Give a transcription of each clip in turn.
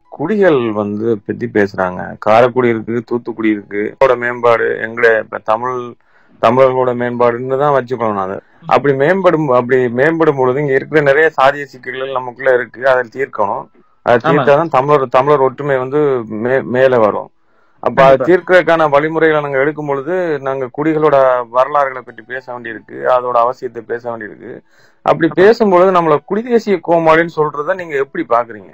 குடிகள் வந்து பத்தி பேசுறாங்க காரைக்குடி இருக்கு தூத்துக்குடி இருக்கு இதோட மேம்பாடு எங்கட இப்ப தமிழ் தமிழர்களோட மேம்பாடுன்னு தான் வச்சுக்கணும் நான் அதை அப்படி மேம்படும் அப்படி மேம்படும் பொழுது இங்க இருக்கிற நிறைய சாதிய சிக்கல்கள் நமக்குள்ள இருக்கு அதை தீர்க்கணும் அதை ஆமா. தீர்த்தாதான் தமிழர் தமிழர் ஒற்றுமை வந்து மே மேல வரும் அப்ப அதை கண்டிப்பா. தீர்க்கறதுக்கான வழிமுறைகளை நாங்க எடுக்கும் பொழுது நாங்க குடிகளோட வரலாறுகளை பற்றி பேச வேண்டியிருக்கு அதோட அவசியத்தை பேச வேண்டியிருக்கு அப்படி பேசும்பொழுது நம்மள குடிதேசிய கோமாளின்னு சொல்றத நீங்க எப்படி பாக்குறீங்க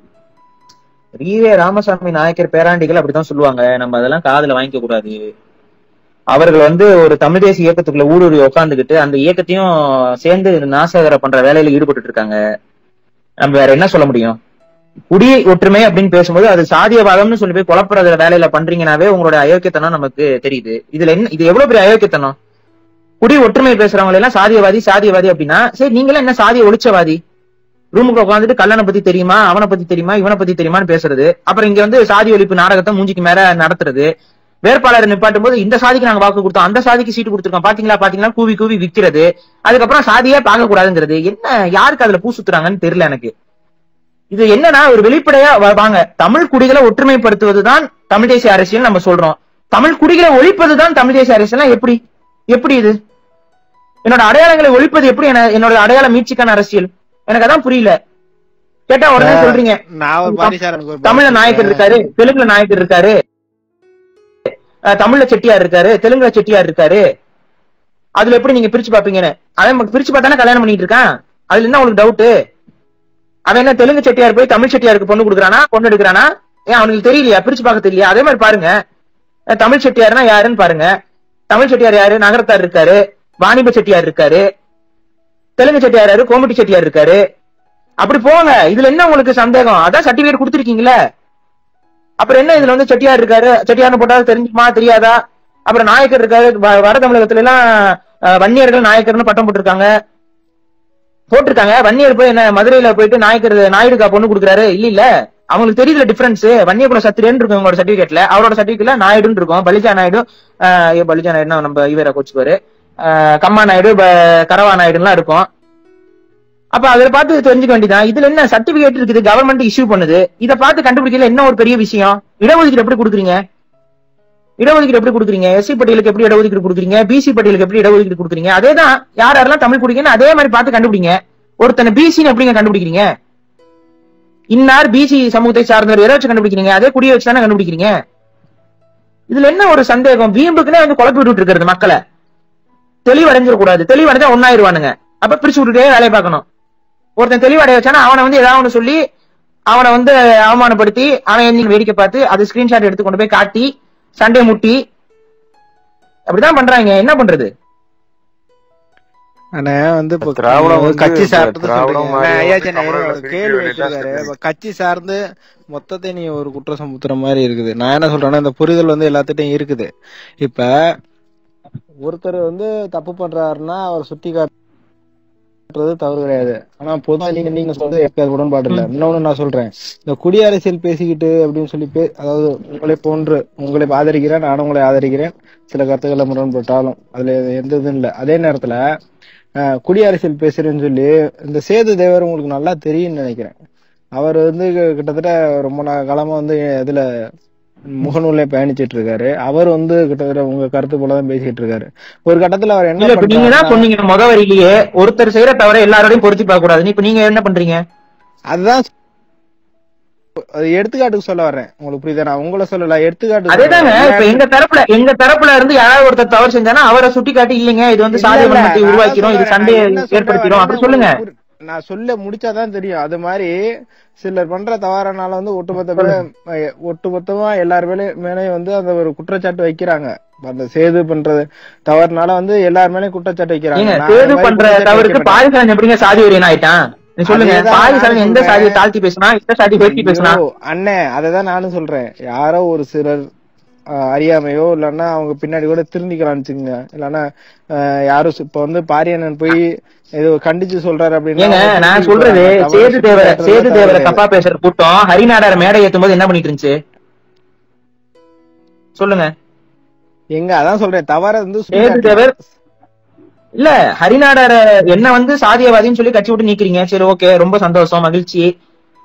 ஈவே ராமசாமி நாயக்கர் பேராண்டிகள் அப்படித்தான் சொல்லுவாங்க நம்ம அதெல்லாம் காதுல வாங்கிக்க கூடாது அவர்கள் வந்து ஒரு தமிழ் தேசிய இயக்கத்துக்குள்ள ஊடுருவி உட்காந்துக்கிட்டு அந்த இயக்கத்தையும் சேர்ந்து நாசகர பண்ற வேலையில ஈடுபட்டு இருக்காங்க நம்ம வேற என்ன சொல்ல முடியும் குடி ஒற்றுமை அப்படின்னு பேசும்போது அது சாதியவாதம்னு சொல்லி போய் குழப்புற வேலையில பண்றீங்கனாவே உங்களோட அயோக்கியத்தனம் நமக்கு தெரியுது இதுல என்ன இது எவ்வளவு பெரிய அயோக்கியத்தனம் குடி ஒற்றுமை பேசுறவங்க எல்லாம் சாதியவாதி சாதியவாதி அப்படின்னா சரி நீங்களும் என்ன சாதிய ஒழிச்சவாதி ரூமுக்கு உட்காந்துட்டு கல்லனை பத்தி தெரியுமா அவனை பத்தி தெரியுமா இவனை பத்தி தெரியுமான்னு பேசுறது அப்புறம் இங்க வந்து சாதி ஒழிப்பு நாடகத்தை மூஞ்சிக்கு மேல நடத்துறது வேட்பாளரை நிப்பாட்டும் போது இந்த சாதிக்கு நாங்க வாக்கு கொடுத்தோம் அந்த சாதிக்கு சீட்டு கொடுத்துருக்கோம் பாத்தீங்களா பாத்தீங்களா கூவி கூவி விக்கிறது அதுக்கப்புறம் சாதியே பார்க்க கூடாதுங்கிறது என்ன யாருக்கு அதுல பூ சுத்துறாங்கன்னு தெரியல எனக்கு இது என்னன்னா ஒரு வெளிப்படையா வ- வாங்க தமிழ் குடிகளை ஒற்றுமைப்படுத்துவதுதான் தமிழ் தேசிய அரசியல் நம்ம சொல்றோம் தமிழ் குடிகளை ஒழிப்பதுதான் தமிழ் தேசிய அரசியல் எப்படி எப்படி இது என்னோட அடையாளங்களை ஒழிப்பது எப்படி என- என்னோட அடையாள மீட்சிக்கான அரசியல் எனக்கு அதான் புரியல கேட்டா உடனே சொல்றீங்க நான் ஒரு மாதிரி சார் எனக்கு ஒரு தமிழ்ல நாயக்கர் இருக்காரு தெலுங்குல நாயக்கர் இருக்காரு அஹ் தமிழ்ல செட்டியார் இருக்காரு தெலுங்குல செட்டியார் இருக்காரு அதுல எப்படி நீங்க பிரிச்சு பாப்பீங்கன்னு அவன் நமக்கு பிரிச்சு பார்த்தானே கல்யாணம் பண்ணிட்டு இருக்கான் அதுல என்ன உங்களுக்கு டவுட் அவன் என்ன தெலுங்கு செட்டியார் போய் தமிழ் செட்டியாருக்கு பொண்ணு கொடுக்குறானா பொண்ணு எடுக்கிறானா ஏன் அவனுக்கு தெரியலையா பிரிச்சு பார்க்க தெரியலையா அதே மாதிரி பாருங்க அஹ் தமிழ் செட்டியார்னா யாருன்னு பாருங்க தமிழ் செட்டியார் யாரு நகரத்தார் இருக்காரு வாணிப செட்டியார் இருக்காரு தெலுங்கு செட்டியார் யாரு கோமட்டி செட்டியார் இருக்காரு அப்படி போங்க இதுல என்ன உங்களுக்கு சந்தேகம் அதான் சர்டிபிகேட் கொடுத்துருக்கீங்களே அப்புறம் என்ன இதுல வந்து செட்டியார் இருக்காரு செட்டியார்னு போட்டா தெரிஞ்சுமா தெரியாதா அப்புறம் நாயக்கர் இருக்காரு வ- வட தமிழகத்துல எல்லாம் அஹ், வன்னியர்கள் நாயக்கர்னு பட்டம் போட்டிருக்காங்க போட்டிருக்காங்க வன்னியர் போய் என்ன மதுரையில போயிட்டு நாயக்கர் நாயுடுக்கா பொண்ணு கொடுக்குறாரு இல்ல இல்ல அவங்களுக்கு தெரியுதுல டிஃபரன்ஸ் வன்னியகுல சத்திரியன் இருக்கும் உங்களோட சர்டிபிகேட்ல அவரோட சர்டிபிகேட்ல நாயுடுன்னு இருக்கும் பலிஜா நாயுடு அஹ், ஐயோ, பலிஜா நாயுடுனா நம்ம இவரை கோச்சுப்பாரு கம்மா நாயுடு ப- கரவா நாயுடுலாம் இருக்கும் அப்ப அதுல பார்த்து தெரிஞ்சுக்க வேண்டியதான் இதுல என்ன சர்டிபிகேட் இருக்குது கவர்மெண்ட் இஷ்யூ பண்ணுது இத பார்த்து கண்டுபிடிக்கல என்ன ஒரு பெரிய விஷயம் இடஒதுக்கீடு எப்படி கொடுக்குறீங்க இடஒதுக்கீடு எப்படி கொடுக்குறீங்க எஸ்சி பட்டியலுக்கு எப்படி இடஒதுக்கீடு கொடுக்குறீங்க பிசி பட்டியலுக்கு எப்படி இடஒதுக்கீடு கொடுக்குறீங்க அதே தான் யார் யாரெல்லாம் தமிழ் குடிக்கணும் அதே மாதிரி பார்த்து கண்டுபிடிங்க ஒருத்தனை பிசின்னு எப்படிங்க கண்டுபிடிக்கிறீங்க இன்னார் பிசி சமூகத்தை சார்ந்தவர் எதை வச்சு கண்டுபிடிக்கிறீங்க அதே குடியை வச்சு தானே கண்டுபிடிக்கிறீங்க இதுல என்ன ஒரு சந்தேகம் வீம்புக்குன்னே வந்து குழப்பி விட்டுட்டு இருக்கிறது மக்களை தெளிவடைஞ்சிடக்கூடாது தெளிவடைஞ்சா ஒன்னாயிருவானுங்க அப்ப பிரிச்சு விட்டுட்டே வேலையை பார்க்கணும் ஒருத்தன் தெளிவடைய வச்சானா அவனை வந்து ஏதாவது ஒண்ணு சொல்லி அவனை வந்து அவமானப்படுத்தி அவன் எந்திரிச்சு வேடிக்கை பார்த்து அது ஸ்கிரீன்ஷாட் எடுத்து கொண்டு போய் காட்டி சண்டை முட்டி அப்படிதான் பண்றாங்க என்ன பண்றது ஆனா வந்து இப்போ திராவிடம் வந்து கட்சி இப்ப சார்ந்து திராவிடம் சொல்றீங்க. மாதிரி நான் ஐயா வந்து சென்னை தமிழர்களை ஒரு பிரிக்க கேள்வி வேண்டியதா வச்சிருக்காரு இருக்குது. இப்ப கட்சி சார்ந்து மொத்தத்தை நீ ஒரு குற்றம் சுமத்துற மாதிரி இருக்குது நான் என்ன சொல்றேன்னா இந்த புரிதல் வந்து எல்லாத்துட்டையும் இருக்குது இப்ப ஒருத்தர் வந்து தப்பு பண்றாருன்னா அவர் சுட்டி காட்டுறது தவறு கிடையாது ஆனா பொதுவா நீங்க நீங்க சொல்றது எனக்கு அது உடன்பாடு இல்ல இன்னொன்னு நான் சொல்றேன் இந்த குடியரசியல் பேசிக்கிட்டு அப்படின்னு சொல்லி பே அதாவது உங்களை போன்று உங்களை ஆதரிக்கிறேன் நானும் உங்களை ஆதரிக்கிறேன் சில கருத்துக்களை முரண்பட்டாலும் அதுல எந்த இதுவும் இல்ல அதே நேரத்துல அஹ், குடியரசியல் பேசுறேன்னு சொல்லி இந்த சேது தேவர் உங்களுக்கு நல்லா தெரியும்னு நினைக்கிறேன் அவர் வந்து கி- கிட்டத்தட்ட ரொம்ப நா- காலமா வந்து இதுல முகநூல்ல பயணிச்சிட்டு இருக்காரு அவர் வந்து கிட்டத்தட்ட உங்க கருத்து போலதான் பேசிட்டு இருக்காரு ஒரு கட்டத்துல அவர் என்ன இல்ல இப்ப நீங்க தான் பண்றாருன்னா- சொன்னீங்க முத வரியிலேயே ஒருத்தர் செய்யற தவிர எல்லாரோடையும் பொருத்தி பார்க்க கூடாதுன்னு இப்ப நீங்க என்ன பண்றீங்க அதுதான் அது எடுத்துக்காட்டுக்கு சொல்ல வர்றேன் உங்களுக்கு புரியுதா நான் உங்களை சொல்லல எடுத்துக்காட்டு அதேதாங்க இப்ப எங்க தரப்புல எங்க தரப்புல இருந்து யாராவது ஒருத்தர் தவறு செஞ்சானா அவரை சுட்டி காட்டி இல்லைங்க இது வந்து சாதிய வன்மத்தை உருவாக்கிறோம் இது சண்டையை ஏற்படுத்திடும் அப்படி சொல்லுங்க நான் சொல்ல முடிச்சாதான் தெரியும் அது மாதிரி சிலர் பண்ற தவறானால வந்து ஒட்டுமொத்த பேர- ஒட்டுமொத்தமா எல்லார் மேலயும் மேலயும் வந்து அந்த ஒரு குற்றச்சாட்டு வைக்கிறாங்க அந்த சேது பண்றது தவறுனால வந்து எல்லார் மேலயும் குற்றச்சாட்டு வைக்கிறாங்க நீங்க நான் அந்த தேர்வு மாதிரி பண்ற குற்றச்சாட்டு தவறுக்கு வைக்க மாட்டேன். பாரிசாலன் எப்படிங்க சாதி வரியன் ஆயிட்டான் நீ சொல்லுங்க அதேதான் பாரிசாலன் நானும் எந்த சொல்றேன். சாதியை தாழ்த்தி பேசினா எந்த சாதி உயர்த்தி பேசினா ஐயோ, அண்ணே அததான் நானும் சொல்றேன் யாரோ ஒரு சிலர் ஆஹ், அறியாமையோ இல்லன்னா அவங்க பின்னாடி கூட திருந்திக்கலாம்னு வச்சுக்கோங்க இல்லன்னா ஆஹ், யாரும் இப்ப வந்து பாரியண்ணன் போய் ஏதோ கண்டிச்சு சொல்றாரு அப்படின்னா ஏங்க அவங்க நான் திருந்திட்டு சொல்றது போறாங்க. தவறு சேது தேவர சுட்டி சேது காட்டுறது தேவர தவறு தப்பா பேசுற கூட்டம் ஹரிநாடார் மேடை ஏத்தும் போது என்ன பண்ணிட்டு இருந்துச்சு சொல்லுங்க எங்க அதான் சொல்றேன் தவற வந்து சுட்டி சேது காட்டலாம். தேவர் இல்ல ஹரிநாடார என்ன வந்து சாதியவாதின்னு சொல்லி கட்சி விட்டு நீக்கிறீங்க சரி ஓகே ரொம்ப சந்தோஷம் மகிழ்ச்சி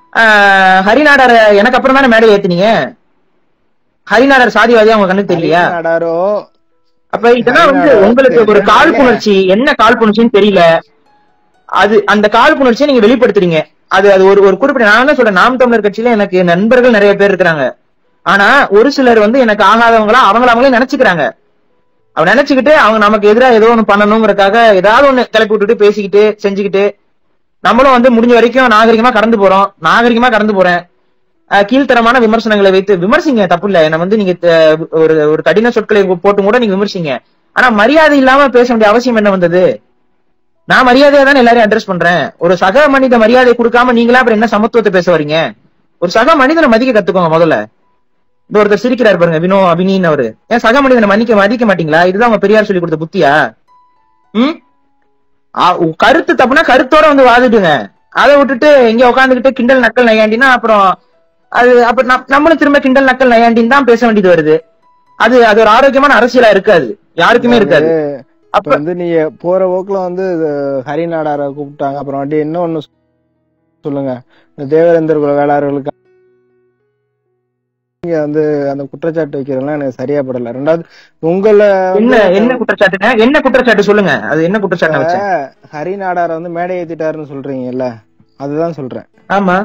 ஆஹ், ஹரிநாடார எனக்கு அப்புறம் தானே மேடை ஏத்துனீங்க ஹரிநாடார் சாதிவாதியா உங்க கண்ணுக்கு தெரியலையா நாடாரோ அப்ப இதெல்லாம் வந்து ஹரிநாடார் உங்களுக்கு ஒரு தெரியல. காழ்ப்புணர்ச்சி என்ன காழ்ப்புணர்ச்சின்னு தெரியல அது அந்த காழ்ப்புணர்ச்சியை நீங்க வெளிப்படுத்துறீங்க அது அது ஒரு ஒரு குறிப்பிட்ட நான் தான் சொல்றேன் நாம் தமிழர் கட்சியில எனக்கு நண்பர்கள் நிறைய பேர் இருக்கிறாங்க ஆனா ஒரு சிலர் வந்து எனக்கு ஆகாதவங்களா அவங்கள அவங்களே நினைச்சுக்கிறாங்க அவன் நினைச்சுக்கிட்டு அவங்க நமக்கு எதிராக ஏதோ ஒண்ணு பண்ணணுங்கிறதுக்காக ஏதாவது ஒண்ணு கிளப்பி விட்டுட்டு பேசிக்கிட்டு செஞ்சுக்கிட்டு நம்மளும் வந்து முடிஞ்ச வரைக்கும் நாகரிகமா கடந்து போறோம் நாகரிகமா கடந்து போறேன் அஹ் கீழ்த்தரமான விமர்சனங்களை வைத்து விமர்சிங்க தப்பு இல்ல என்ன வந்து நீங்க த- ஒரு ஒரு கடின சொற்களை போட்டு கூட நீங்க விமர்சிங்க ஆனா மரியாதை இல்லாம பேச வேண்டிய அவசியம் என்ன வந்தது நான் மரியாதையா தானே எல்லாரையும் அட்ரஸ் பண்றேன் ஒரு சக மனித மரியாதை கொடுக்காம நீங்களா அப்புறம் என்ன சமத்துவத்தை பேச வரீங்க ஒரு சக மனிதனை மதிக்க கத்துக்கோங்க முதல்ல இந்த ஒருத்தர் சிரிக்கிறார் பாருங்க வினோ அபினின்னு அவரு ஏன் சக மனிதனை மதிக்க மதிக்க மாட்டீங்களா இதுதான் உங்க பெரியார் சொல்லி கொடுத்த புத்தியா ம் ஆ, உ- கருத்து தப்புனா கருத்தோட வந்து வாதிடுங்க அதை விட்டுட்டு இங்க உட்காந்துக்கிட்டு கிண்டல் நக்கல் நையாண்டினா அப்புறம் அது அப்ப நம்- நம்மளும் திரும்ப கிண்டல் நக்கல் நையாண்டின்னு தான் பேச வேண்டியது வருது அது அது ஒரு ஆரோக்கியமான அரசியலா இருக்காது யாருக்குமே இருக்காது இப்ப அப்ப வந்து நீங்க போற போக்குல வந்து இது ஹரிநாடார கூப்பிட்டாங்க அப்புறம் வந்து இன்னொன்னு சொல்லுங்க இந்த தேவேந்திர குல வேளாளர்களுக்கு நீங்க வந்து அந்த குற்றச்சாட்டு வைக்கிறதெல்லாம் எனக்கு சரியா படல ரெண்டாவது உங்களை என்ன வந்து என்ன குற்றச்சாட்டுங்க என்ன குற்றச்சாட்டு சொல்லுங்க அது என்ன குற்றச்சாட்டு வச்சேன் ஹரிநாடார வந்து மேடை ஏத்திட்டாருன்னு சொல்றீங்கல்ல அதுதான் சொல்றேன் ஆமா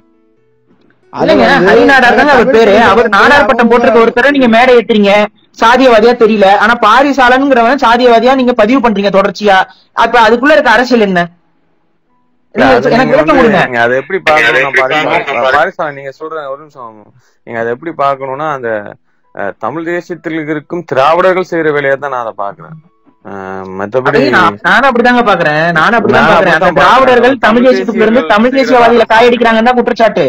அது இல்லைங்க வந்து ஹரிநாடார் தாங்க அவர் தமிழ் பேரு தெரிஞ்ச அவர் நாடார் பட்டம் அவங்க- போட்டிருக்க ஒருத்தரை நீங்க மேடை ஏத்துறீங்க சாதியவாதியா தெரியல ஆனா பாரிசாலனுங்கிறவன் சாதியவாதியா நீங்க பதிவு பண்றீங்க தொடர்ச்சியா அப்ப அதுக்குள்ள இருக்க அரசியல் என்ன இல்ல, நீங்க அது எனக்கு நீங்க விளக்கம் வந்து கொடுங்க நீங்க அதை எப்படி பார்க்கணும் பாரிசா பாரிசா நீங்க சொல்ற ஒரு நிமிஷம் நீங்க அதை எப்படி பார்க்கணும்னா அந்த அஹ், தமிழ் தேசியத்தில் இருக்கும் திராவிடர்கள் செய்யற வேலையை தான் நான் அதை பாக்குறேன் அஹ், மத்தபடி அதே நான் நானும் அப்படிதாங்க பாக்குறேன் நானும் அப்படிதான் நான் பாக்குறேன் அந்த அப்படித்தான் திராவிடர்கள் பார்க்கிறேன். தமிழ் தமிழ் தேசியத்துக்குள்ள இருந்து தேசியர்கள் தமிழ் தேசியவாதிகளை காயடிக்கிறாங்கன்னு தான் குற்றச்சாட்டு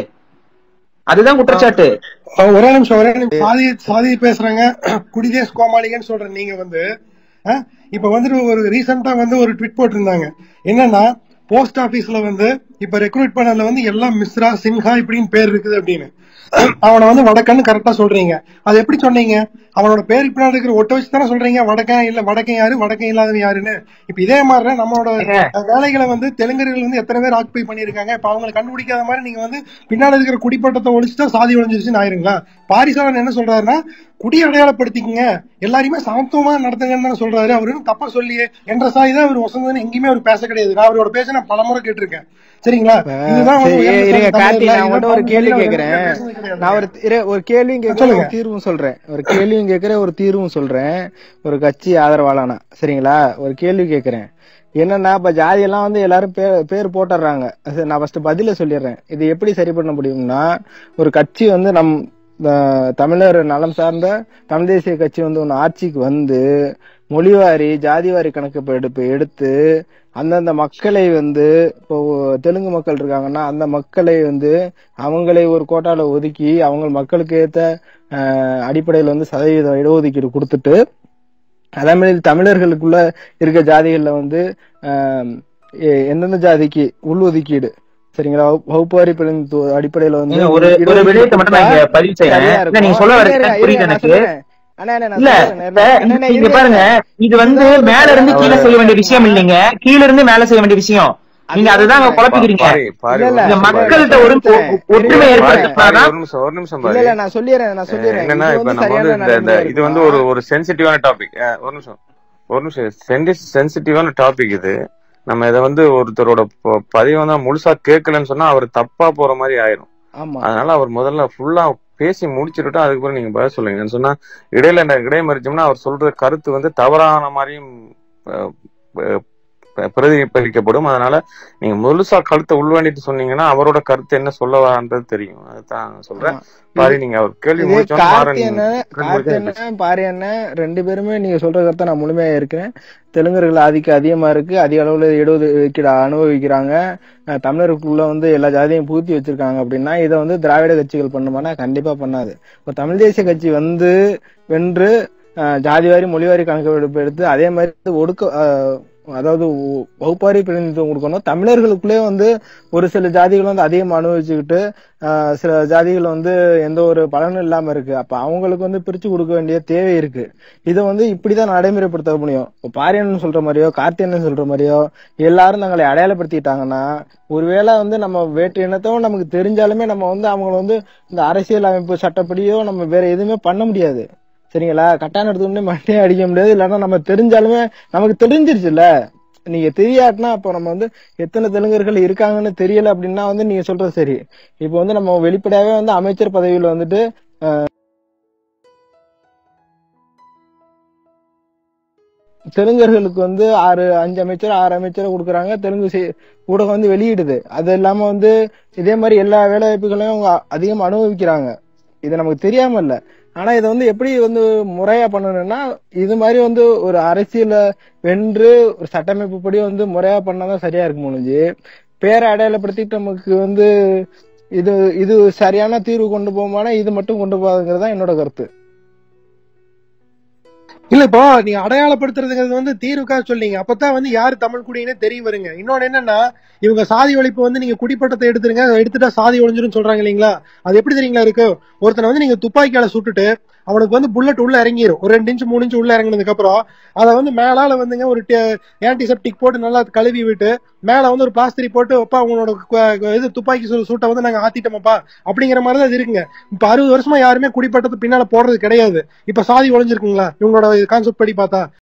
அதுதான் குற்றச்சாட்டு அஹ் ஒரே நிமிஷம் ஒரே நிமிஷம் சாதி சாதி பேசுறாங்க குடிதேஸ் கோமாளிகன்னு சொல்ற நீங்க வந்து அஹ், இப்ப வந்துட்டு ஒரு ரீசெண்டா வந்து ஒரு ட்விட் போட்டிருந்தாங்க என்னன்னா போஸ்ட் ஆபீஸ்ல வந்து இப்ப ரெக்ரூட் பண்ணதுல வந்து எல்லாம் மிஸ்ரா சின்ஹா இப்படின்னு பேர் இருக்குது அப்படின்னு அவனை வந்து வடக்கன்னு கரெக்டா சொல்றீங்க அது எப்படி சொன்னீங்க அவனோட பேர் பின்னாடி இருக்கிற ஒட்ட வச்சு தானே சொல்றீங்க வடக்கன் இல்ல வடக்கன் யாரு வடக்கன் இல்லாதவன் யாருன்னு இப்ப இதே மாதிரி நம்மளோட அஹ், வேலைகளை வந்து தெலுங்கர்கள் வந்து எத்தனை பேர் ஆக்குபை பண்ணியிருக்காங்க இப்ப அவங்களை கண்டுபிடிக்காத மாதிரி நீங்க வந்து பின்னாடி இருக்கிற குடிப்பட்டத்தை ஒழிச்சுட்டா சாதி ஒழிஞ்சிருச்சுன்னு ஆயிருங்களா பாரிசாலன் என்ன சொல்றாருன்னா குடி அடையாளப்படுத்திக்கங்க எல்லாரையுமே சமத்துவமா நடத்துங்கன்னு தானே சொல்றாரு அவரு இன்னும் தப்பா சொல்லியே என்ற சாதி தான் அவர் வசந்தன்னு எங்கேயுமே அவர் பேச கிடையாது நான் அவரோட பேச்ச நான் பலமுறை கேட்டிருக்கேன் சரிங்களா இதுதான் வந்து சரி, உயர்ந்த இருங்க சாதி கார்த்தி தமிழர் நான் உங்கள்ட்ட ஒரு இதுதான் கேள்வி தமிழ் கேக்குறேன் பேசுனது கிடையாது. நான் ஒரு இரு, ஒரு கேள்வியும் கேட்கிறேன் சொல்லுங்க. ஒரு தீர்வும் சொல்றேன் ஒரு கேள்வியும் கேட்கிறேன் ஒரு தீர்வும் சொல்றேன் ஒரு கட்சி ஆதரவாளானா சரிங்களா ஒரு கேள்வி கேட்கிறேன் என்னன்னா இப்ப ஜாதி எல்லாம் வந்து எல்லாரும் பேர் பேர் போட்டுறாங்க அது நான் ஃபர்ஸ்ட் பதில சொல்லிடுறேன் இது எப்படி சரி பண்ண முடியும்னா ஒரு கட்சி வந்து நம் அஹ், தமிழர் நலம் சார்ந்த தமிழ் தேசிய கட்சி வந்து ஒன்று ஆட்சிக்கு வந்து மொழிவாரி ஜாதிவாரி கணக்கு எடுப்பு எடுத்து அந்தந்த மக்களை வந்து இப்போ தெலுங்கு மக்கள் இருக்காங்கன்னா அந்த மக்களை வந்து அவங்களை ஒரு கோட்டால ஒதுக்கி அவங்க மக்களுக்கு ஏத்த அஹ், அடிப்படையில வந்து சதவீத இடஒதுக்கீடு கொடுத்துட்டு அதே மாதிரி தமிழர்களுக்குள்ள இருக்க ஜாதிகள்ல வந்து ஆம், எ- எந்தெந்த ஜாதிக்கு உள்ஒதுக்கீடு சரிங்களா வகு- வகுப்பு அடிப்படையில் து- அடிப்படையில வந்து நீங்க ஒரு ஒரு இடஒதுக்கீடு விடயத்தை மட்டும் நான் இங்க பதிவு செய்யறேன் சரியா இல்ல, இருக்கும். நீங்க சொல்ல இருங்க, வர இருங்க, புரியுது நான் எனக்கு சொல்றேன். அண்ணா, அண்ணா, நான் இல்ல சொல்றேன். இப்ப அண்ணா, அண்ணா, இங்க இருங்க. பாருங்க இது வந்து இதுதான் ஒரு மேல இருந்து கருத்து. கீழே செய்ய வேண்டிய விஷயம் இல்லைங்க கீழ இருந்து மேல செய்ய வேண்டிய விஷயம் நீங்க அதுதான் அங்க குழப்பிக்கிறீங்க பாரி பாரி இல்ல, ஒரு இல்ல, இந்த நிமிஷம் பாரி. மக்கள்கிட்ட ஒரு ஒ- ஒற்றுமை பாரி, ஏற்படுத்தினாதான் ஒரு நிமிஷம் ஒரு நிமிஷம் இல்ல பாரி இல்ல நான் சொல்லிடுறேன் நான் சொல்லிடுறேன் என்னன்னா இது இப்ப வந்து நம்ம வந்து சரியான இந்த- இந்த நடைமுறை இது வந்து ஒரு ஒரு சென்சிட்டிவான டாபிக் ஒரு நிமிஷம் ஒரு நிமிஷம் சென்சிட்டிவான டாபிக் இது நம்ம இதை வந்து ஒருத்தரோட ப- பதிவை வந்து முழுசா கேட்கலன்னு சொன்னா அவர் தப்பா போற மாதிரி ஆயிரும் ஆமா அதனால அவர் முதல்ல ஃபுல்லா பேசி முடிச்சிட்டு அதுக்கப்புறம் நீங்க பதில் சொல்லுங்கன்னு சொன்னா இடையில என்ன இடைமறிச்சோம்னா அவர் சொல்ற கருத்து வந்து தவறான மாதிரியும் அஹ், அஹ், பிரதிபலிக்கப்படும் அதனால நீங்க முழுசா கருத்தை உள்வாண்டிட்டு சொன்னீங்கன்னா அவரோட கருத்து என்ன சொல்ல வரான்றது தெரியும் அதுதான் நான் சொல்றேன் பாரி நீங்க அவர் கேள்வி இதே முடிச்சோன்னு கார்த்தி மாறன் அண்ணன் ரெண்டு கார்த்தி பேரும் அண்ணன் பாரி அண்ணன் ரெண்டு பேருமே நீங்க சொல்ற கருத்தை நான் முழுமையா இருக்கிறேன் தெலுங்கர்கள் ஆதிக்கம் அதிகமா இருக்கு அதிக அளவுல இடஒதுக்கீடு அனுபவிக்கிறாங்க அஹ் தமிழருக்குள்ள வந்து எல்லா ஜாதியும் பூத்தி வச்சிருக்காங்க அப்படின்னா இதை வந்து திராவிட கட்சிகள் பண்ணுமானா கண்டிப்பா பண்ணாது இப்போ தமிழ் தேசிய கட்சி வந்து வென்று அஹ், ஜாதிவாரி மொழிவாரி கணக்கெடுப்பு எடுத்து அதே மாதிரி ஒடுக்க அஹ், அதாவது ஒ- வகுப்பாரி பிரதிநிதித்துவம் கொடுக்கணும் தமிழர்களுக்குள்ளே வந்து ஒரு சில ஜாதிகள் வந்து அதிகமா அனுபவிச்சுக்கிட்டு ஆஹ், சில ஜாதிகள் வந்து எந்த ஒரு பலனும் இல்லாம இருக்கு அப்ப அவங்களுக்கு வந்து பிரிச்சு கொடுக்க வேண்டிய தேவை இருக்கு இதை வந்து இப்படிதான் நடைமுறைப்படுத்த முடியும் இப்போ பாரியன் சொல்ற மாதிரியோ கார்த்தியன் சொல்ற மாதிரியோ எல்லாரும் தங்களை அடையாளப்படுத்திட்டாங்கன்னா ஒருவேளை வந்து நம்ம வேற்று இனத்தவும் நமக்கு தெரிஞ்சாலுமே நம்ம வந்து அவங்கள வந்து இந்த அரசியல் அமைப்பு சட்டப்படியோ நம்ம வேற எதுவுமே பண்ண முடியாது சரிங்களா கட்டான எடுத்துக்கிட்டே மண்டையே அடிக்க முடியாது இல்லைன்னா நம்ம தெரிஞ்சாலுமே நமக்கு தெரிஞ்சிருச்சுல்ல நீங்க தெரியாட்டினா அப்போ நம்ம வந்து எத்தனை தெலுங்கர்கள் இருக்காங்கன்னு தெரியல அப்படின்னா வந்து நீங்க சொல்றது சரி இப்போ வந்து நம்ம வெளிப்படையாவே வந்து அமைச்சர் பதவியில வந்துட்டு அஹ், தெலுங்கர்களுக்கு வந்து ஆறு அஞ்சு அமைச்சர் ஆறு அமைச்சரை கொடுக்குறாங்க தெலுங்கு செய்- ஊடகம் வந்து வெளியிடுது அது இல்லாம வந்து இதே மாதிரி எல்லா வேலை வாய்ப்புகளையும் அவங்க அதிகமா அனுபவிக்கிறாங்க இது நமக்கு தெரியாம இல்ல ஆனா இதை வந்து எப்படி வந்து முறையா பண்ணணும்னா இது மாதிரி வந்து ஒரு அரசியல வென்று ஒரு சட்டமைப்பு படி வந்து முறையா பண்ணாதான் சரியா இருக்கும் முடிஞ்சு பேரை அடையாளப்படுத்திட்டு நமக்கு வந்து இது இது சரியான தீர்வு கொண்டு போகுமானா இது மட்டும் கொண்டு போகாதுங்கிறது தான் என்னோட கருத்து இல்ல இப்போ நீங்க அடையாளப்படுத்துறதுங்கிறது வந்து தீர்வுக்காக சொல்றீங்க அப்பதான் வந்து யாரு தமிழ் குடியினே தெரிய வருங்க இன்னொன்னு என்னன்னா இவங்க சாதி ஒழிப்பு வந்து நீங்க குடிப்பட்டத்தை எடுத்துருங்க எடுத்துட்டா சாதி ஒழிஞ்சிரும் சொல்றாங்க இல்லீங்களா அது எப்படி தெரியுங்களா இருக்கு ஒருத்தனை வந்து நீங்க துப்பாக்கியால சுட்டுட்டு அவனுக்கு வந்து புல்லட் உள்ள இறங்கிரும் ஒரு ரெண்டு இன்ச்சு மூணு இன்ச்சு உள்ள இறங்கினதுக்கு அப்புறம் அதை வந்து மேலால வந்துங்க ஒரு ஆன்டிசெப்டிக் போட்டு நல்லா கழுவி விட்டு மேல வந்து ஒரு பிளாஸ்திரி போட்டு அப்பா உங்களோட கு- இது துப்பாக்கி சூ- சூட்டை வந்து நாங்க ஆத்திட்டோமப்பா அப்படிங்கிற மாதிரி தான் இது இருக்குங்க இப்ப அறுபது வருஷமா யாருமே குடிப்பட்டது பின்னால போடுறது கிடையாது இப்ப சாதி ஒழிஞ்சிருக்குங்களா இவங்களோட கான்செப்ட் படி பார்த்தா